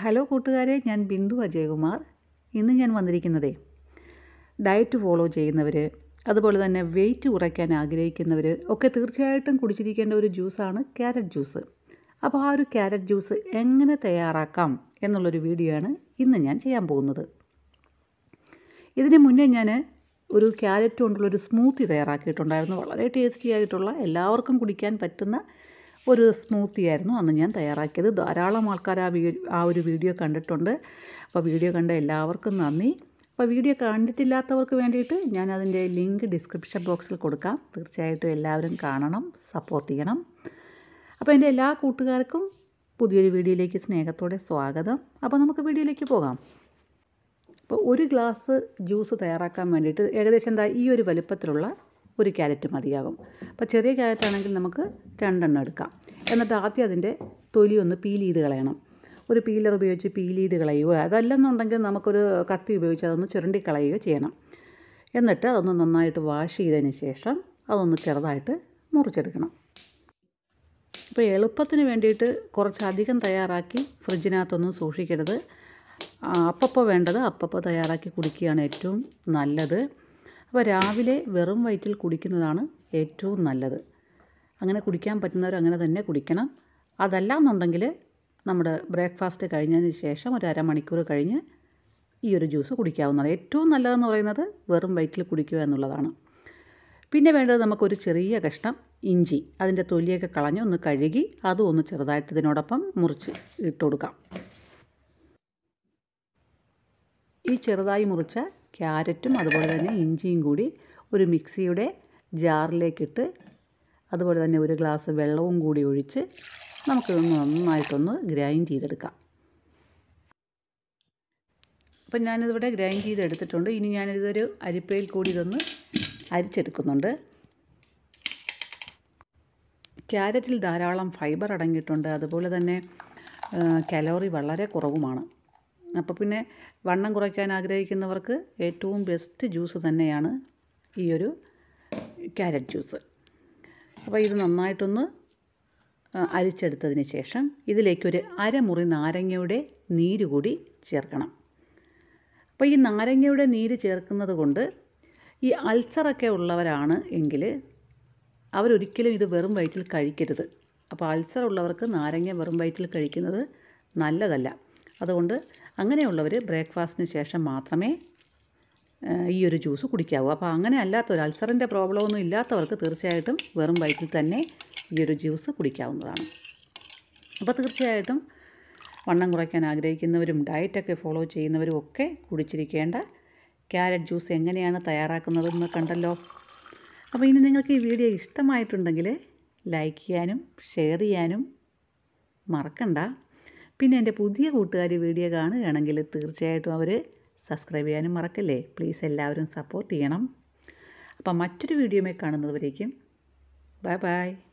hello കൂട്ടുകാരെ ഞാൻ ബിന്ദു അജയകുമാർ ഇന്ന് ഞാൻ വന്നിരിക്കുന്നതേ ഡയറ്റ് ഫോളോ ചെയ്യുന്നവർ അതുപോലെ തന്നെ വെയിറ്റ് കുറയ്ക്കാൻ ആഗ്രഹിക്കുന്നവർ ഒക്കെ തീർച്ചയായിട്ടും കുടിച്ചിരിക്കേണ്ട ഒരു ജ്യൂസാണ് ക്യാരറ്റ് ജ്യൂസ് അപ്പോൾ ആ ഒരു ക്യാരറ്റ് ജ്യൂസ് എങ്ങനെ തയ്യാറാക്കാം എന്നുള്ളൊരു വീഡിയോ ആണ് ഇന്ന് ഞാൻ ചെയ്യാൻ പോകുന്നത് ഇതിന് മുന്നേ ഞാൻ ഒരു ക്യാരറ്റ് കൊണ്ടുള്ളൊരു സ്മൂത്തി തയ്യാറാക്കിയിട്ടുണ്ടായിരുന്നു വളരെ ടേസ്റ്റി ആയിട്ടുള്ള എല്ലാവർക്കും കുടിക്കാൻ പറ്റുന്ന ഒരു സ്മൂത്തി ആയിരുന്നു അന്ന് ഞാൻ തയ്യാറാക്കിയത് ധാരാളം ആൾക്കാർ ആ വീ ആ ഒരു വീഡിയോ കണ്ടിട്ടുണ്ട് അപ്പോൾ വീഡിയോ കണ്ട എല്ലാവർക്കും നന്ദി അപ്പോൾ വീഡിയോ കണ്ടിട്ടില്ലാത്തവർക്ക് വേണ്ടിയിട്ട് ഞാൻ അതിൻ്റെ ലിങ്ക് ഡിസ്ക്രിപ്ഷൻ ബോക്സിൽ കൊടുക്കാം തീർച്ചയായിട്ടും എല്ലാവരും കാണണം സപ്പോർട്ട് ചെയ്യണം അപ്പോൾ എൻ്റെ എല്ലാ കൂട്ടുകാർക്കും പുതിയൊരു വീഡിയോയിലേക്ക് സ്നേഹത്തോടെ സ്വാഗതം അപ്പോൾ നമുക്ക് വീഡിയോയിലേക്ക് പോകാം അപ്പോൾ ഒരു ഗ്ലാസ് ജ്യൂസ് തയ്യാറാക്കാൻ വേണ്ടിയിട്ട് ഏകദേശം എന്താ ഈ ഒരു വലുപ്പത്തിലുള്ള ഒരു ക്യാരറ്റ് മതിയാകും അപ്പോൾ ചെറിയ ക്യാരറ്റ് ആണെങ്കിൽ നമുക്ക് രണ്ടെണ്ണം എടുക്കാം എന്നിട്ട് ആദ്യം അതിൻ്റെ തൊലി ഒന്ന് പീൽ ചെയ്ത് കളയണം ഒരു പീലർ ഉപയോഗിച്ച് പീൽ ചെയ്ത് കളയുകയോ അതല്ലെന്നുണ്ടെങ്കിൽ നമുക്കൊരു കത്തി ഉപയോഗിച്ച് അതൊന്ന് ചുരണ്ടി കളയുകയോ ചെയ്യണം എന്നിട്ട് അതൊന്ന് നന്നായിട്ട് വാഷ് ചെയ്തതിന് ശേഷം അതൊന്ന് ചെറുതായിട്ട് മുറിച്ചെടുക്കണം ഇപ്പോൾ എളുപ്പത്തിന് വേണ്ടിയിട്ട് കുറച്ചധികം തയ്യാറാക്കി ഫ്രിഡ്ജിനകത്തൊന്നും സൂക്ഷിക്കരുത് അപ്പപ്പോൾ വേണ്ടത് അപ്പപ്പോൾ തയ്യാറാക്കി കുടിക്കുകയാണ് ഏറ്റവും നല്ലത് അപ്പോൾ രാവിലെ വെറും വയറ്റിൽ കുടിക്കുന്നതാണ് ഏറ്റവും നല്ലത് അങ്ങനെ കുടിക്കാൻ പറ്റുന്നവർ അങ്ങനെ തന്നെ കുടിക്കണം അതല്ല എന്നുണ്ടെങ്കിൽ നമ്മുടെ ബ്രേക്ക്ഫാസ്റ്റ് കഴിഞ്ഞതിന് ശേഷം ഒരു അരമണിക്കൂർ കഴിഞ്ഞ് ഈ ഒരു ജ്യൂസ് കുടിക്കാവുന്നതാണ് ഏറ്റവും നല്ലതെന്ന് പറയുന്നത് വെറും വയറ്റിൽ കുടിക്കുക എന്നുള്ളതാണ് പിന്നെ വേണ്ടത് നമുക്കൊരു ചെറിയ കഷ്ണം ഇഞ്ചി അതിൻ്റെ തൊലിയൊക്കെ കളഞ്ഞ് ഒന്ന് കഴുകി അതും ഒന്ന് ചെറുതായിട്ട് ഇതിനോടൊപ്പം മുറിച്ച് ഇട്ട് കൊടുക്കാം ഈ ചെറുതായി മുറിച്ച ക്യാരറ്റും അതുപോലെ തന്നെ ഇഞ്ചിയും കൂടി ഒരു മിക്സിയുടെ ജാറിലേക്കിട്ട് അതുപോലെ തന്നെ ഒരു ഗ്ലാസ് വെള്ളവും കൂടി ഒഴിച്ച് നമുക്കിതൊന്ന് നന്നായിട്ടൊന്ന് ഗ്രൈൻഡ് ചെയ്തെടുക്കാം അപ്പം ഞാനിതിവിടെ ഗ്രൈൻഡ് ചെയ്തെടുത്തിട്ടുണ്ട് ഇനി ഞാനിതൊരു അരിപ്പയിൽ കൂടി ഇതൊന്ന് അരിച്ചെടുക്കുന്നുണ്ട് ക്യാരറ്റിൽ ധാരാളം ഫൈബർ അടങ്ങിയിട്ടുണ്ട് അതുപോലെ തന്നെ കലോറി വളരെ കുറവുമാണ് അപ്പോൾ പിന്നെ വണ്ണം കുറയ്ക്കാൻ ആഗ്രഹിക്കുന്നവർക്ക് ഏറ്റവും ബെസ്റ്റ് ജ്യൂസ് തന്നെയാണ് ഈ ഒരു ക്യാരറ്റ് ജ്യൂസ് അപ്പോൾ ഇത് നന്നായിട്ടൊന്ന് അരിച്ചെടുത്തതിന് ശേഷം ഇതിലേക്കൊരു അരമുറി നാരങ്ങയുടെ നീര് കൂടി ചേർക്കണം അപ്പോൾ ഈ നാരങ്ങയുടെ നീര് ചേർക്കുന്നത് കൊണ്ട് ഈ അൾസറൊക്കെ ഉള്ളവരാണ് എങ്കിൽ അവരൊരിക്കലും ഇത് വെറും വയറ്റിൽ കഴിക്കരുത് അപ്പോൾ അൾസർ ഉള്ളവർക്ക് നാരങ്ങ വെറും വയറ്റിൽ കഴിക്കുന്നത് നല്ലതല്ല അതുകൊണ്ട് അങ്ങനെയുള്ളവർ ബ്രേക്ക്ഫാസ്റ്റിന് ശേഷം മാത്രമേ ഈ ഒരു ജ്യൂസ് കുടിക്കാവൂ അപ്പോൾ അങ്ങനെ അല്ലാത്തവർ അൾസറിൻ്റെ പ്രോബ്ലം ഒന്നും ഇല്ലാത്തവർക്ക് തീർച്ചയായിട്ടും വെറും വയറ്റിൽ തന്നെ ഈ ഒരു ജ്യൂസ് കുടിക്കാവുന്നതാണ് അപ്പോൾ തീർച്ചയായിട്ടും വണ്ണം കുറയ്ക്കാൻ ആഗ്രഹിക്കുന്നവരും ഡയറ്റൊക്കെ ഫോളോ ചെയ്യുന്നവരും ഒക്കെ കുടിച്ചിരിക്കേണ്ട ക്യാരറ്റ് ജ്യൂസ് എങ്ങനെയാണ് തയ്യാറാക്കുന്നതെന്ന് കണ്ടല്ലോ അപ്പോൾ ഇനി നിങ്ങൾക്ക് ഈ വീഡിയോ ഇഷ്ടമായിട്ടുണ്ടെങ്കിൽ ലൈക്ക് ചെയ്യാനും ഷെയർ ചെയ്യാനും മറക്കണ്ട പിന്നെ എൻ്റെ പുതിയ കൂട്ടുകാർ വീഡിയോ കാണുകയാണെങ്കിൽ തീർച്ചയായിട്ടും അവർ സബ്സ്ക്രൈബ് ചെയ്യാനും മറക്കല്ലേ പ്ലീസ് എല്ലാവരും സപ്പോർട്ട് ചെയ്യണം അപ്പം മറ്റൊരു വീഡിയോമേ കാണുന്നതുവരേക്കും ബൈ ബൈ